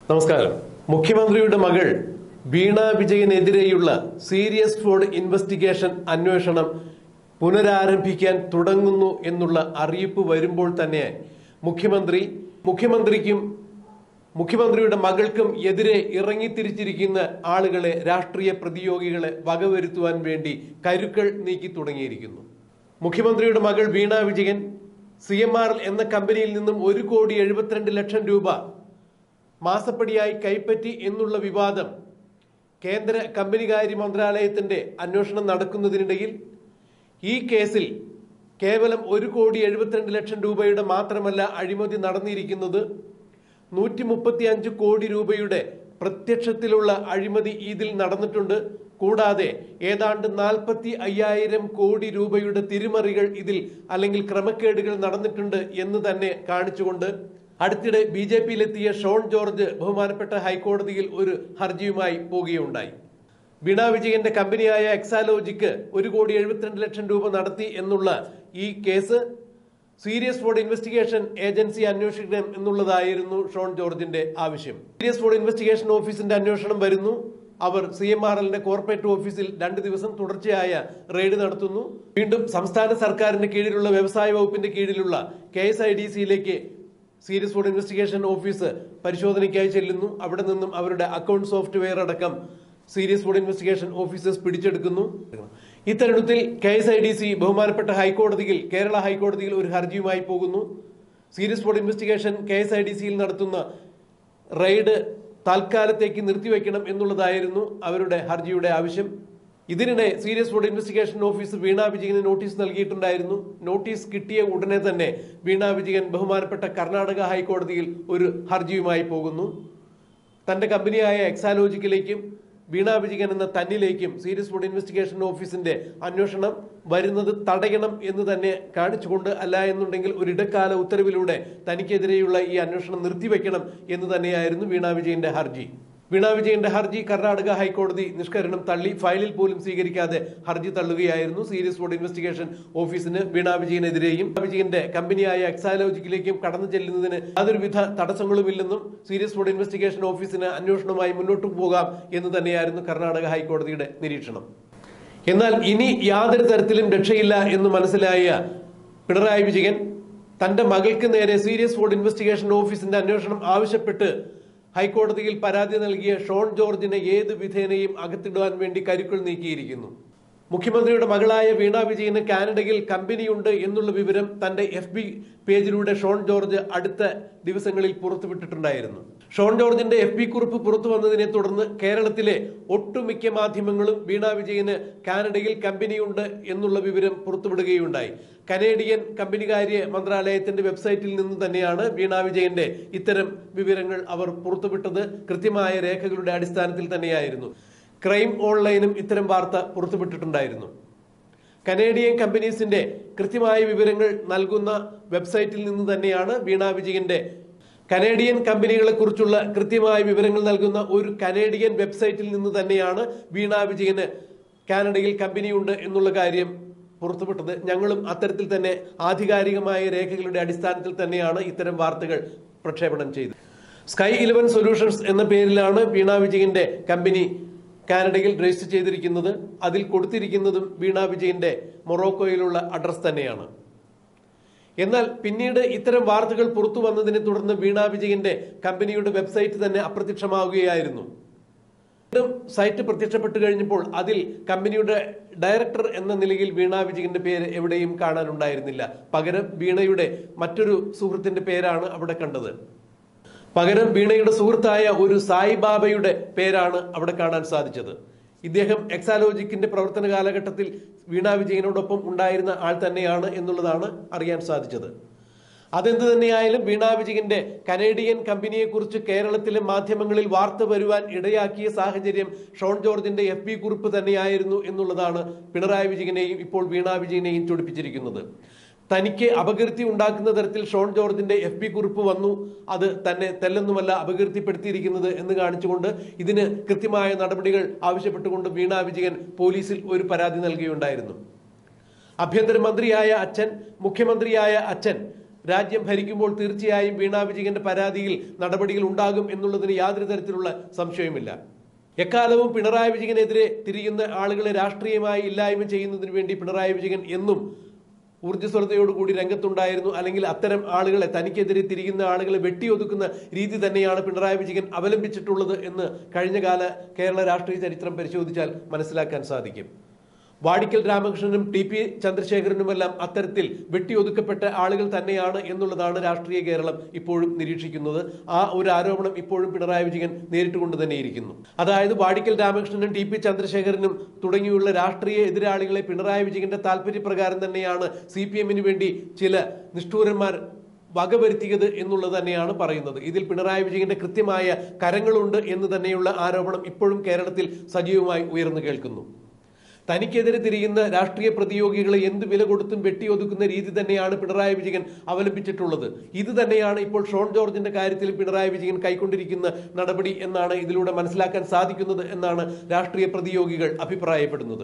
നമസ്കാരം മുഖ്യമന്ത്രിയുടെ മകൾ വീണ വിജയനെതിരെയുള്ള സീരിയസ് ഫ്രോഡ് ഇൻവെസ്റ്റിഗേഷൻ അന്വേഷണം പുനരാരംഭിക്കാൻ തുടങ്ങുന്നു എന്നുള്ള അറിയിപ്പ് വരുമ്പോൾ തന്നെ മുഖ്യമന്ത്രി മുഖ്യമന്ത്രിക്കും മുഖ്യമന്ത്രിയുടെ മകൾക്കും എതിരെ ഇറങ്ങിത്തിരിച്ചിരിക്കുന്ന ആളുകളെ രാഷ്ട്രീയ പ്രതിയോഗികളെ വകവരുത്തുവാൻ വേണ്ടി കരുക്കൾ നീക്കി തുടങ്ങിയിരിക്കുന്നു മുഖ്യമന്ത്രിയുടെ മകൾ Veena Vijayan C M R L എന്ന കമ്പനിയിൽ നിന്നും ഒരു കോടി എഴുപത്തിരണ്ട് ലക്ഷം രൂപ മാസപ്പടിയായി കൈപ്പറ്റി എന്നുള്ള വിവാദം കേന്ദ്ര കമ്പനികാര്യ മന്ത്രാലയത്തിന്റെ അന്വേഷണം നടക്കുന്നതിനിടയിൽ ഈ കേസിൽ കേവലം ഒരു കോടി എഴുപത്തിരണ്ട് ലക്ഷം രൂപയുടെ മാത്രമല്ല അഴിമതി നടന്നിരിക്കുന്നത് നൂറ്റി മുപ്പത്തി അഞ്ച് കോടി രൂപയുടെ പ്രത്യക്ഷത്തിലുള്ള അഴിമതി ഇതിൽ നടന്നിട്ടുണ്ട് കൂടാതെ ഏതാണ്ട് നാൽപ്പത്തി അയ്യായിരം കോടി രൂപയുടെ തിരിമറികൾ ഇതിൽ അല്ലെങ്കിൽ ക്രമക്കേടുകൾ നടന്നിട്ടുണ്ട് എന്ന് തന്നെ കാണിച്ചുകൊണ്ട് അടുത്തിടെ ബി ജെ പിയിലെത്തിയ ഷോൺ ജോർജ് ബഹുമാനപ്പെട്ട ഹൈക്കോടതിയിൽ ഒരു ഹർജിയുമായി പോവുകയുണ്ടായി വീണ വിജയന്റെ കമ്പനിയായ എക്സാലോജിക്ക് ഒരു കോടി എഴുപത്തിരണ്ട് ലക്ഷം രൂപ നടത്തി എന്നുള്ള ഈ case serious fraud investigation agency അന്വേഷിക്കണം എന്നുള്ളതായിരുന്നു ഷോൺ ജോർജിന്റെ ആവശ്യം സീരിയസ് ഫ്രോഡ് ഇൻവെസ്റ്റിഗേഷൻ ഓഫീസിന്റെ അന്വേഷണം വരുന്നു അവർ സി എം ആർ എല്ലിന്റെ കോർപ്പറേറ്റ് ഓഫീസിൽ രണ്ട് ദിവസം തുടർച്ചയായ റെയ്ഡ് നടത്തുന്നു വീണ്ടും സംസ്ഥാന സർക്കാരിന്റെ കീഴിലുള്ള വ്യവസായ വകുപ്പിന്റെ കീഴിലുള്ള കെ എസ് ഐ ഡി സിയിലേക്ക് സീരിയസ് ഫ്രോഡ് ഇൻവെസ്റ്റിഗേഷൻ ഓഫീസ് പരിശോധനയ്ക്കായി ചെല്ലുന്നു അവിടെ നിന്നും അവരുടെ അക്കൗണ്ട് സോഫ്റ്റ്വെയർ അടക്കം സീരിയസ് ഫ്രോഡ് ഇൻവെസ്റ്റിഗേഷൻ ഓഫീസേഴ്സ് പിടിച്ചെടുക്കുന്നു ഇത്തരുണത്തിൽ K S I D C ബഹുമാനപ്പെട്ട ഹൈക്കോടതിയിൽ കേരള ഹൈക്കോടതിയിൽ ഒരു ഹർജിയുമായി പോകുന്നു serious fraud investigation K S I D സിയിൽ നടത്തുന്ന റെയ്ഡ് താൽക്കാലത്തേക്ക് നിർത്തിവെക്കണം എന്നുള്ളതായിരുന്നു അവരുടെ ഹർജിയുടെ ആവശ്യം ഇതിനിടെ serious fraud investigation office Veena വിജയന് നോട്ടീസ് നൽകിയിട്ടുണ്ടായിരുന്നു നോട്ടീസ് കിട്ടിയ ഉടനെ തന്നെ വീണ വിജയൻ ബഹുമാനപ്പെട്ട കർണാടക ഹൈക്കോടതിയിൽ ഒരു ഹർജിയുമായി പോകുന്നു തന്റെ കമ്പനിയായ എക്സാലോജിക്കിലേക്കും വീണ വിജയൻ എന്ന തന്നിലേക്കും സീരിയസ് ഫുഡ് ഇൻവെസ്റ്റിഗേഷൻ ഓഫീസിന്റെ അന്വേഷണം വരുന്നത് തടയണം എന്ന് തന്നെ കാണിച്ചുകൊണ്ട് അല്ല എന്നുണ്ടെങ്കിൽ ഒരു ഇടക്കാല ഉത്തരവിലൂടെ തനിക്കെതിരെയുള്ള ഈ അന്വേഷണം നിർത്തിവെക്കണം എന്ന് തന്നെയായിരുന്നു വീണ വിജയന്റെ ഹർജി വീണ വിജയന്റെ ഹർജി കർണാടക ഹൈക്കോടതി നിഷ്കരണം തള്ളി ഫയലിൽ പോലും സ്വീകരിക്കാതെ ഹർജി തള്ളുകയായിരുന്നു സീരിയസ് ഫുഡ് ഇൻവെസ്റ്റിഗേഷൻ ഓഫീസിന് വീണ വിജയനെതിരെയും വീണ വിജയന്റെ കമ്പനിയായ എക്സാലോജിക്കിലേക്കും കടന്നു ചെല്ലുന്നതിന് യാതൊരുവിധ തടസ്സങ്ങളുമില്ലെന്നും സീരിയസ് ഫുഡ് ഇൻവെസ്റ്റിഗേഷൻ ഓഫീസിന് അന്വേഷണവുമായി മുന്നോട്ട് പോകാം എന്ന് തന്നെയായിരുന്നു കർണാടക ഹൈക്കോടതിയുടെ നിരീക്ഷണം എന്നാൽ ഇനി യാതൊരു തരത്തിലും രക്ഷയില്ല എന്ന് മനസ്സിലായ പിണറായി വിജയൻ തന്റെ മകൾക്ക് നേരെ സീരിയസ് ഫുഡ് ഇൻവെസ്റ്റിഗേഷൻ ഓഫീസിന്റെ അന്വേഷണം ആവശ്യപ്പെട്ട് ഹൈക്കോടതിയിൽ പരാതി നൽകിയ ഷോൺ ജോർജിനെ ഏത് വിധേനയും അകത്തിടുവാൻ വേണ്ടി കരുക്കൾ നീക്കിയിരിക്കുന്നു മുഖ്യമന്ത്രിയുടെ മകളായ വീണ വിജയന് കാനഡയിൽ കമ്പനിയുണ്ട് എന്നുള്ള വിവരം തന്റെ എഫ് ബി പേജിലൂടെ ഷോൺ ജോർജ് അടുത്ത ദിവസങ്ങളിൽ പുറത്തുവിട്ടിട്ടുണ്ടായിരുന്നു ഷോൺ ജോർജിന്റെ എഫ് ബി കുറിപ്പ് പുറത്തു വന്നതിനെ തുടർന്ന് കേരളത്തിലെ ഒട്ടുമിക്ക മാധ്യമങ്ങളും വീണ വിജയന് കാനഡയിൽ കമ്പനിയുണ്ട് എന്നുള്ള വിവരം പുറത്തുവിടുകയുണ്ടായി കനേഡിയൻ കമ്പനികാര്യ മന്ത്രാലയത്തിന്റെ വെബ്സൈറ്റിൽ നിന്ന് തന്നെയാണ് വീണ വിജയന്റെ ഇത്തരം വിവരങ്ങൾ അവർ പുറത്തുവിട്ടത് കൃത്യമായ രേഖകളുടെ അടിസ്ഥാനത്തിൽ തന്നെയായിരുന്നു ക്രൈം ഓൺലൈനും ഇത്തരം വാർത്ത പുറത്തുവിട്ടിട്ടുണ്ടായിരുന്നു കനേഡിയൻ കമ്പനീസിന്റെ കൃത്യമായ വിവരങ്ങൾ നൽകുന്ന വെബ്സൈറ്റിൽ നിന്ന് തന്നെയാണ് വീണ വിജയന്റെ കനേഡിയൻ കമ്പനികളെ കുറിച്ചുള്ള കൃത്യമായ വിവരങ്ങൾ നൽകുന്ന ഒരു കനേഡിയൻ വെബ്സൈറ്റിൽ നിന്ന് തന്നെയാണ് വീണ വിജയന് കാനഡയിൽ കമ്പനിയുണ്ട് എന്നുള്ള കാര്യം പുറത്തുവിട്ടത് ഞങ്ങളും അത്തരത്തിൽ തന്നെ ആധികാരികമായ രേഖകളുടെ അടിസ്ഥാനത്തിൽ തന്നെയാണ് ഇത്തരം വാർത്തകൾ പ്രക്ഷേപണം ചെയ്തത് സ്കൈ ഇലവൻ സൊല്യൂഷൻസ് എന്ന പേരിലാണ് വീണ വിജയന്റെ കമ്പനി കാനഡയിൽ രജിസ്റ്റർ ചെയ്തിരിക്കുന്നത് അതിൽ കൊടുത്തിരിക്കുന്നതും വീണ വിജയന്റെ മൊറോക്കോയിലുള്ള അഡ്രസ് തന്നെയാണ് എന്നാൽ പിന്നീട് ഇത്തരം വാർത്തകൾ പുറത്തു വന്നതിനെ തുടർന്ന് വീണ വിജയന്റെ കമ്പനിയുടെ വെബ്സൈറ്റ് തന്നെ അപ്രത്യക്ഷമാവുകയായിരുന്നു വീണ്ടും സൈറ്റ് പ്രത്യക്ഷപ്പെട്ടു കഴിഞ്ഞപ്പോൾ അതിൽ കമ്പനിയുടെ ഡയറക്ടർ എന്ന നിലയിൽ വീണ വിജയന്റെ പേര് എവിടെയും കാണാനുണ്ടായിരുന്നില്ല പകരം വീണയുടെ മറ്റൊരു സുഹൃത്തിന്റെ പേരാണ് അവിടെ കണ്ടത് പകരം വീണയുടെ സുഹൃത്തായ ഒരു സായിബാബയുടെ പേരാണ് അവിടെ കാണാൻ സാധിച്ചത് ഇദ്ദേഹം എക്സാലോജിക്കിന്റെ പ്രവർത്തന കാലഘട്ടത്തിൽ വീണ വിജയനോടൊപ്പം ഉണ്ടായിരുന്ന ആൾ തന്നെയാണ് എന്നുള്ളതാണ് അറിയാൻ സാധിച്ചത് അതെന്ത് തന്നെയായാലും വീണ വിജയന്റെ കനേഡിയൻ കമ്പനിയെക്കുറിച്ച് കേരളത്തിലെ മാധ്യമങ്ങളിൽ വാർത്ത വരുവാൻ ഇടയാക്കിയ സാഹചര്യം ഷോൺ ജോർജിന്റെ എഫ് ബി കുറിപ്പ് തന്നെയായിരുന്നു എന്നുള്ളതാണ് പിണറായി വിജയനെയും ഇപ്പോൾ വീണ വിജയനെയും ചൊടിപ്പിച്ചിരിക്കുന്നത് തനിക്ക് അപകീർത്തി ഉണ്ടാക്കുന്ന തരത്തിൽ ഷോൺ ജോർജിന്റെ എഫ് ബി കുറിപ്പ് വന്നു അത് തന്നെ തെല്ലൊന്നുമല്ല അപകീർത്തിപ്പെടുത്തിയിരിക്കുന്നത് എന്ന് കാണിച്ചുകൊണ്ട് ഇതിന് കൃത്യമായ നടപടികൾ ആവശ്യപ്പെട്ടുകൊണ്ട് വീണ വിജയൻ പോലീസിൽ ഒരു പരാതി നൽകുകയുണ്ടായിരുന്നു ആഭ്യന്തരമന്ത്രിയായ അച്ഛൻ മുഖ്യമന്ത്രിയായ അച്ഛൻ രാജ്യം ഭരിക്കുമ്പോൾ തീർച്ചയായും വീണാ വിജയന്റെ പരാതിയിൽ നടപടികൾ ഉണ്ടാകും എന്നുള്ളതിന് യാതൊരു തരത്തിലുള്ള സംശയവുമില്ല എക്കാലവും പിണറായി വിജയനെതിരെ തിരിയുന്ന ആളുകളെ രാഷ്ട്രീയമായി ഇല്ലായ്മ ചെയ്യുന്നതിന് വേണ്ടി പിണറായി വിജയൻ എന്നും ഊർജ്ജസ്വലതയോടുകൂടി രംഗത്തുണ്ടായിരുന്നു അല്ലെങ്കിൽ അത്തരം ആളുകളെ തനിക്കെതിരെ തിരിയുന്ന ആളുകളെ വെട്ടിയൊതുക്കുന്ന രീതി തന്നെയാണ് പിണറായി വിജയൻ അവലംബിച്ചിട്ടുള്ളത് എന്ന് കഴിഞ്ഞകാല കേരള രാഷ്ട്രീയ ചരിത്രം പരിശോധിച്ചാൽ മനസ്സിലാക്കാൻ സാധിക്കും വാടിക്കൽ രാമകൃഷ്ണനും ടി പി ചന്ദ്രശേഖരനുമെല്ലാം അത്തരത്തിൽ വെട്ടിയൊതുക്കപ്പെട്ട ആളുകൾ തന്നെയാണ് എന്നുള്ളതാണ് രാഷ്ട്രീയ കേരളം ഇപ്പോഴും നിരീക്ഷിക്കുന്നത് ആ ഒരു ആരോപണം ഇപ്പോഴും പിണറായി വിജയൻ നേരിട്ടുകൊണ്ട് തന്നെയിരിക്കുന്നു അതായത് വാടിക്കൽ രാമകൃഷ്ണനും ടി പി ചന്ദ്രശേഖരനും തുടങ്ങിയുള്ള രാഷ്ട്രീയ എതിരാളികളെ പിണറായി വിജയന്റെ താല്പര്യപ്രകാരം തന്നെയാണ് സി പി എമ്മിന് വേണ്ടി ചില നിഷ്ഠൂരന്മാർ വകവരുത്തിയത് എന്നുള്ളത് തന്നെയാണ് പറയുന്നത് ഇതിൽ പിണറായി വിജയന്റെ കൃത്യമായ കരങ്ങളുണ്ട് എന്ന് തന്നെയുള്ള ആരോപണം ഇപ്പോഴും കേരളത്തിൽ സജീവമായി ഉയർന്നു കേൾക്കുന്നു തനിക്കെതിരെ തിരിയുന്ന രാഷ്ട്രീയ പ്രതിയോഗികളെ എന്ത് വില കൊടുത്തും വെട്ടിയൊതുക്കുന്ന രീതി തന്നെയാണ് പിണറായി വിജയൻ അവലംബിച്ചിട്ടുള്ളത് ഇത് തന്നെയാണ് ഇപ്പോൾ ഷോൺ ജോർജിന്റെ കാര്യത്തിൽ പിണറായി വിജയൻ കൈക്കൊണ്ടിരിക്കുന്ന നടപടി എന്നാണ് ഇതിലൂടെ മനസ്സിലാക്കാൻ സാധിക്കുന്നത് എന്നാണ് രാഷ്ട്രീയ പ്രതിയോഗികൾ അഭിപ്രായപ്പെടുന്നത്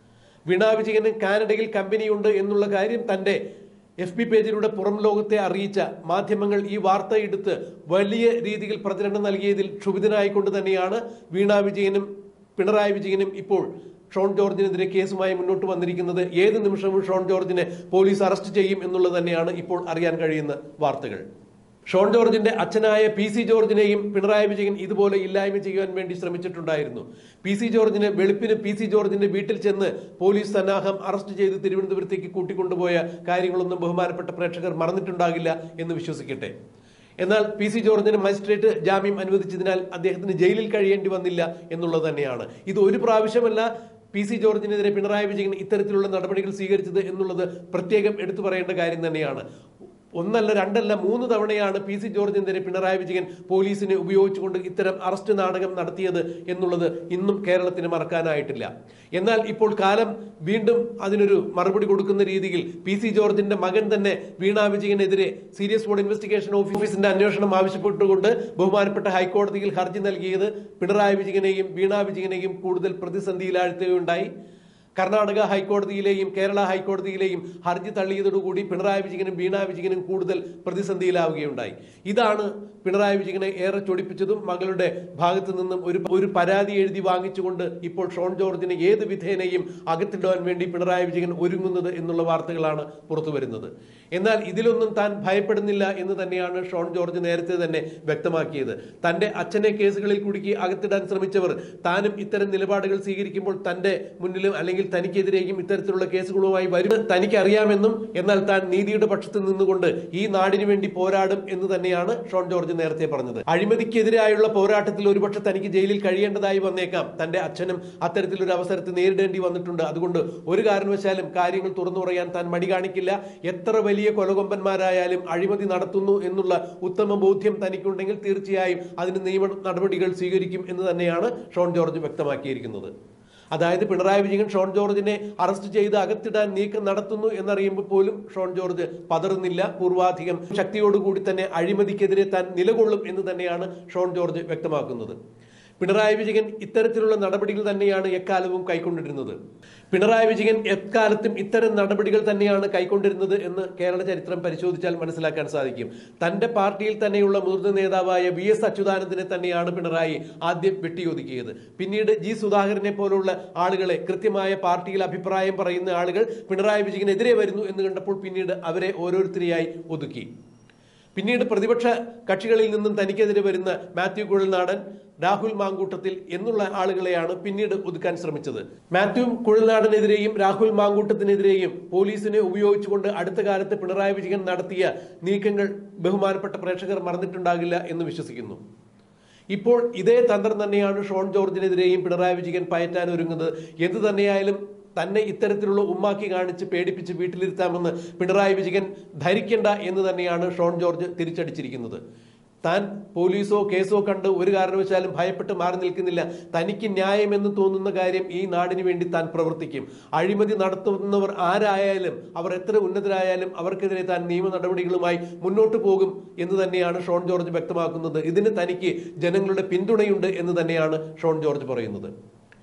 വീണാ വിജയന് കാനഡയിൽ കമ്പനിയുണ്ട് എന്നുള്ള കാര്യം തന്റെ എഫ് ബി പേജിലൂടെ പുറം ലോകത്തെ അറിയിച്ച മാധ്യമങ്ങൾ ഈ വാർത്ത എടുത്ത് വലിയ രീതിയിൽ പ്രചരണം നൽകിയതിൽ ക്ഷുഭിതനായിക്കൊണ്ട് തന്നെയാണ് വീണാ വിജയനും പിണറായി വിജയനും ഇപ്പോൾ ഷോൺ ജോർജിനെതിരെ കേസുമായി മുന്നോട്ട് വന്നിരിക്കുന്നത് ഏത് നിമിഷവും ഷോൺ ജോർജിനെ പോലീസ് അറസ്റ്റ് ചെയ്യും എന്നുള്ളത് തന്നെയാണ് ഇപ്പോൾ അറിയാൻ കഴിയുന്ന വാർത്തകൾ ഷോൺ ജോർജിന്റെ അച്ഛനായ പി സി ജോർജിനെയും പിണറായി വിജയൻ ഇതുപോലെ ഇല്ലായ്മ ചെയ്യുവാൻ വേണ്ടി ശ്രമിച്ചിട്ടുണ്ടായിരുന്നു പി സി ജോർജിന് വെളുപ്പിന് പി സി ജോർജിന്റെ വീട്ടിൽ ചെന്ന് പോലീസ് സന്നാഹം അറസ്റ്റ് ചെയ്ത് തിരുവനന്തപുരത്തേക്ക് കൂട്ടിക്കൊണ്ടുപോയ കാര്യങ്ങളൊന്നും ബഹുമാനപ്പെട്ട പ്രേക്ഷകർ മറന്നിട്ടുണ്ടാകില്ല എന്ന് വിശ്വസിക്കട്ടെ എന്നാൽ പി സി ജോർജിന് മജിസ്ട്രേറ്റ് ജാമ്യം അനുവദിച്ചതിനാൽ അദ്ദേഹത്തിന് ജയിലിൽ കഴിയേണ്ടി വന്നില്ല എന്നുള്ളത് തന്നെയാണ് ഇത് ഒരു പ്രാവശ്യമല്ല പി സി ജോർജിനെതിരെ പിണറായി വിജയൻ ഇത്തരത്തിലുള്ള നടപടികൾ സ്വീകരിച്ചത് എന്നുള്ളത് പ്രത്യേകം എടുത്തു പറയേണ്ട കാര്യം തന്നെയാണ് ഒന്നല്ല രണ്ടല്ല മൂന്ന് തവണയാണ് പി സി ജോർജിനെതിരെ പിണറായി വിജയൻ പോലീസിനെ ഉപയോഗിച്ചുകൊണ്ട് ഇത്തരം അറസ്റ്റ് നാടകം നടത്തിയത് എന്നുള്ളത് ഇന്നും കേരളത്തിന് മറക്കാനായിട്ടില്ല എന്നാൽ ഇപ്പോൾ കാലം വീണ്ടും അതിനൊരു മറുപടി കൊടുക്കുന്ന രീതിയിൽ പി സി ജോർജിന്റെ മകൻ തന്നെ വീണാ വിജയനെതിരെ സീരിയസ് ഫോൺ ഇൻവെസ്റ്റിഗേഷൻ ഓഫീസിന്റെ അന്വേഷണം ആവശ്യപ്പെട്ടുകൊണ്ട് ബഹുമാനപ്പെട്ട ഹൈക്കോടതിയിൽ ഹർജി നൽകിയത് പിണറായി വിജയനെയും വീണാ വിജയനെയും കൂടുതൽ പ്രതിസന്ധിയിലാഴ്ത്തുകയുണ്ടായി കർണാടക ഹൈക്കോടതിയിലെയും കേരള ഹൈക്കോടതിയിലെയും ഹർജി തള്ളിയതോടുകൂടി പിണറായി വിജയനും വീണാ വിജയനും കൂടുതൽ പ്രതിസന്ധിയിലാവുകയാവുകയുണ്ടായി ഇതാണ് പിണറായി വിജയനെ ഏറെ ചൊടിപ്പിച്ചതും മകളുടെ ഭാഗത്തു നിന്നും ഒരു ഒരു പരാതി എഴുതി വാങ്ങിച്ചുകൊണ്ട് ഇപ്പോൾ ഷോൺ ജോർജിനെ ഏത് വിധേനയും അകത്തിടുവാൻ വേണ്ടി പിണറായി വിജയൻ ഒരുങ്ങുന്നത് എന്നുള്ള വാർത്തകളാണ് പുറത്തു വരുന്നത് എന്നാൽ ഇതിലൊന്നും താൻ ഭയപ്പെടുന്നില്ല എന്ന് തന്നെയാണ് ഷോൺ ജോർജ് നേരത്തെ തന്നെ വ്യക്തമാക്കിയത് തന്റെ അച്ഛനെ കേസുകളിൽ കുടുക്കി അകത്തിടാൻ ശ്രമിച്ചവർ താനും ഇത്തരം നിലപാടുകൾ സ്വീകരിക്കുമ്പോൾ തന്റെ മുന്നിലും അല്ലെങ്കിൽ തനിക്കെതിരെയും ഇത്തരത്തിലുള്ള കേസുകളുമായി വരും തനിക്ക് അറിയാമെന്നും എന്നാൽ താൻ നീതിയുടെ പക്ഷത്ത് നിന്നുകൊണ്ട് ഈ നാടിനു വേണ്ടി പോരാടും എന്ന് തന്നെയാണ് ഷോൺ ജോർജ് നേരത്തെ പറഞ്ഞത് അഴിമതിക്കെതിരായുള്ള പോരാട്ടത്തിൽ ഒരുപക്ഷെ തനിക്ക് ജയിലിൽ കഴിയേണ്ടതായി വന്നേക്കാം തന്റെ അച്ഛനും അത്തരത്തിലൊരു അവസരത്തെ നേരിടേണ്ടി വന്നിട്ടുണ്ട് അതുകൊണ്ട് ഒരു കാരണവശാലും കാര്യങ്ങൾ തുറന്നു പറയാൻ താൻ മടി കാണിക്കില്ല എത്ര വലിയ കൊലകൊമ്പന്മാരായാലും അഴിമതി നടത്തുന്നു എന്നുള്ള ഉത്തമ ബോധ്യം തനിക്കുണ്ടെങ്കിൽ തീർച്ചയായും അതിന് നിയമ നടപടികൾ സ്വീകരിക്കും എന്ന് തന്നെയാണ് ഷോൺ ജോർജ് വ്യക്തമാക്കിയിരിക്കുന്നത് അതായത് പിണറായി വിജയൻ ഷോൺ ജോർജിനെ അറസ്റ്റ് ചെയ്ത് അകത്തിടാൻ നീക്കം നടത്തുന്നു എന്നറിയുമ്പോൾ പോലും ഷോൺ ജോർജ് പതറുന്നില്ല പൂർവാധികം ശക്തിയോടുകൂടി തന്നെ അഴിമതിക്കെതിരെ താൻ നിലകൊള്ളും എന്ന് തന്നെയാണ് ഷോൺ ജോർജ് വ്യക്തമാക്കുന്നത് പിണറായി വിജയൻ ഇത്തരത്തിലുള്ള നടപടികൾ തന്നെയാണ് എക്കാലവും കൈക്കൊണ്ടിരുന്നത് പിണറായി വിജയൻ എക്കാലത്തും ഇത്തരം നടപടികൾ തന്നെയാണ് കൈക്കൊണ്ടിരുന്നത് എന്ന് കേരള ചരിത്രം പരിശോധിച്ചാൽ മനസ്സിലാക്കാൻ സാധിക്കും തന്റെ പാർട്ടിയിൽ തന്നെയുള്ള മുതിർന്ന നേതാവായ വി എസ് അച്യുതാനന്ദനെ തന്നെയാണ് പിണറായി ആദ്യം വെട്ടിയൊതുക്കിയത് പിന്നീട് ജി സുധാകരനെ പോലുള്ള ആളുകളെ കൃത്യമായ പാർട്ടിയിൽ അഭിപ്രായം പറയുന്ന ആളുകൾ പിണറായി വിജയനെതിരെ വരുന്നു എന്ന് കണ്ടപ്പോൾ പിന്നീട് അവരെ ഓരോരുത്തരെയായി ഒതുക്കി പിന്നീട് പ്രതിപക്ഷ കക്ഷികളിൽ നിന്നും തനിക്കെതിരെ വരുന്ന മാത്യു കുഴൽനാടൻ രാഹുൽ മാങ്കൂട്ടത്തിൽ എന്നുള്ള ആളുകളെയാണ് പിന്നീട് ഒതുക്കാൻ ശ്രമിച്ചത് മാത്യു കുഴൽനാടനെതിരെയും രാഹുൽ മാങ്കൂട്ടത്തിനെതിരെയും പോലീസിനെ ഉപയോഗിച്ചുകൊണ്ട് അടുത്ത കാലത്ത് പിണറായി വിജയൻ നടത്തിയ നീക്കങ്ങൾ ബഹുമാനപ്പെട്ട പ്രേക്ഷകർ മറന്നിട്ടുണ്ടാകില്ല എന്ന് വിശ്വസിക്കുന്നു ഇപ്പോൾ ഇതേ തന്ത്രം തന്നെയാണ് ഷോൺ ജോർജിനെതിരെയും പിണറായി വിജയൻ പയറ്റാൻ ഒരുങ്ങുന്നത് എന്ത് തന്നെയായാലും തന്നെ ഇത്തരത്തിലുള്ള ഉമ്മാക്കി കാണിച്ച് പേടിപ്പിച്ച് വീട്ടിലിരുത്താമെന്ന് പിണറായി വിജയൻ ധരിക്കേണ്ട എന്ന് തന്നെയാണ് ഷോൺ ജോർജ് തിരിച്ചടിച്ചിരിക്കുന്നത് താൻ പോലീസോ കേസോ കണ്ട് ഒരു കാരണവശാലും ഭയപ്പെട്ട് മാറി നിൽക്കുന്നില്ല തനിക്ക് ന്യായമെന്ന് തോന്നുന്ന കാര്യം ഈ നാടിന് വേണ്ടി താൻ പ്രവർത്തിക്കും അഴിമതി നടത്തുന്നവർ ആരായാലും അവർ എത്ര ഉന്നതരായാലും അവർക്കെതിരെ താൻ നിയമ നടപടികളുമായി മുന്നോട്ട് പോകും എന്ന് തന്നെയാണ് ഷോൺ ജോർജ് വ്യക്തമാക്കുന്നത് ഇതിന് തനിക്ക് ജനങ്ങളുടെ പിന്തുണയുണ്ട് എന്ന് തന്നെയാണ് ഷോൺ ജോർജ് പറയുന്നത്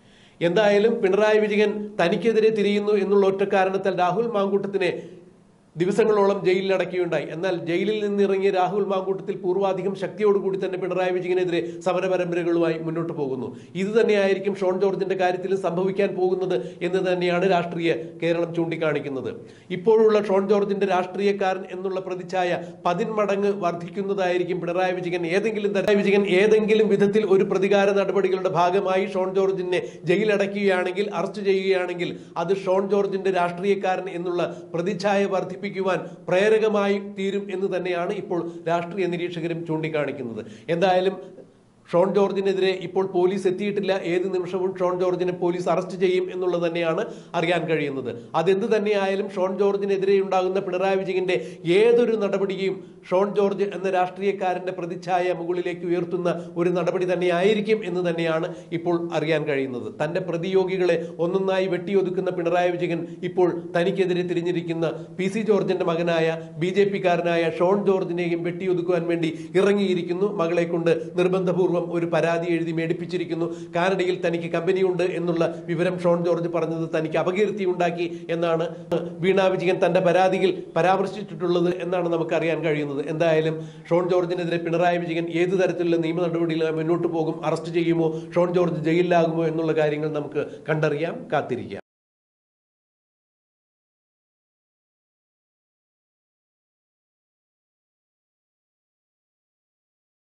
എന്തായാലും പിണറായി വിജയൻ തനിക്കെതിരെ തിരിയുന്നു എന്നുള്ള ഒറ്റ കാരണത്താൽ രാഹുൽ മാങ്കൂട്ടത്തിനെ ദിവസങ്ങളോളം ജയിലിൽ അടയ്ക്കുകയുണ്ടായി എന്നാൽ ജയിലിൽ നിന്നിറങ്ങിയ രാഹുൽ മാങ്കൂട്ടത്തിൽ പൂർവാധികം ശക്തിയോടുകൂടി തന്നെ പിണറായി വിജയനെതിരെ സമര പരമ്പരകളുമായി മുന്നോട്ട് പോകുന്നു ഇത് തന്നെയായിരിക്കും ഷോൺ ജോർജിന്റെ കാര്യത്തിൽ സംഭവിക്കാൻ പോകുന്നത് എന്ന് തന്നെയാണ് രാഷ്ട്രീയ കേരളം ചൂണ്ടിക്കാണിക്കുന്നത് ഇപ്പോഴുള്ള ഷോൺ ജോർജിന്റെ രാഷ്ട്രീയക്കാരൻ എന്നുള്ള പ്രതിച്ഛായ പതിന്മടങ്ങ് വർദ്ധിക്കുന്നതായിരിക്കും പിണറായി വിജയൻ ഏതെങ്കിലും തര- വിജയൻ ഏതെങ്കിലും വിധത്തിൽ ഒരു പ്രതികാര നടപടികളുടെ ഭാഗമായി ഷോൺ ജോർജിനെ ജയിലടയ്ക്കുകയാണെങ്കിൽ അറസ്റ്റ് ചെയ്യുകയാണെങ്കിൽ അത് ഷോൺ ജോർജിന്റെ രാഷ്ട്രീയക്കാരൻ എന്നുള്ള പ്രതിച്ഛായ വർദ്ധിപ്പിക്കുവാൻ പ്രേരകമായി തീരും എന്ന് തന്നെയാണ് ഇപ്പോൾ രാഷ്ട്രീയ നിരീക്ഷകരും ചൂണ്ടിക്കാണിക്കുന്നത് എന്തായാലും ഷോൺ ജോർജിനെതിരെ ഇപ്പോൾ പോലീസ് എത്തിയിട്ടില്ല ഏത് നിമിഷവും ഷോൺ ജോർജിനെ പോലീസ് അറസ്റ്റ് ചെയ്യും എന്നുള്ളത് തന്നെയാണ് അറിയാൻ കഴിയുന്നത് അതെന്ത് തന്നെയായാലും ഷോൺ ജോർജിനെതിരെ ഉണ്ടാകുന്ന പിണറായി വിജയന്റെ ഏതൊരു നടപടിയും ഷോൺ ജോർജ് എന്ന രാഷ്ട്രീയക്കാരന്റെ പ്രതിച്ഛായ മുകളിലേക്ക് ഉയർത്തുന്ന ഒരു നടപടി തന്നെയായിരിക്കും എന്ന് തന്നെയാണ് ഇപ്പോൾ അറിയാൻ കഴിയുന്നത് തന്റെ പ്രതിയോഗികളെ ഒന്നൊന്നായി വെട്ടിയൊതുക്കുന്ന പിണറായി വിജയൻ ഇപ്പോൾ തനിക്കെതിരെ തിരിഞ്ഞിരിക്കുന്ന പി സി ജോർജിന്റെ മകനായ ബി ജെ പിക്കാരനായ ഷോൺ ജോർജിനെയും വെട്ടിയൊതുക്കുവാൻ വേണ്ടി ഇറങ്ങിയിരിക്കുന്നു മകളെ കൊണ്ട് നിർബന്ധപൂർവ്വം ഒരു പരാതി എഴുതി മേടിപ്പിച്ചിരിക്കുന്നു കാനഡയിൽ തനിക്ക് കമ്പനിയുണ്ട് എന്നുള്ള വിവരം ഷോൺ ജോർജ് പറഞ്ഞത് തനിക്ക് അപകീർത്തി ഉണ്ടാക്കി എന്നാണ് വീണ വിജയൻ തന്റെ പരാതിയിൽ പരാമർശിച്ചിട്ടുള്ളത് എന്നാണ് നമുക്ക് അറിയാൻ കഴിയുന്നത് എന്തായാലും ഷോൺ ജോർജിനെതിരെ പിണറായി വിജയൻ ഏത് തരത്തിലുള്ള നിയമ നടപടികളുമായി മുന്നോട്ട് പോകും അറസ്റ്റ് ചെയ്യുമോ ഷോൺ ജോർജ് ജയിലിലാകുമോ എന്നുള്ള കാര്യങ്ങൾ നമുക്ക് കണ്ടറിയാം കാത്തിരിക്കാം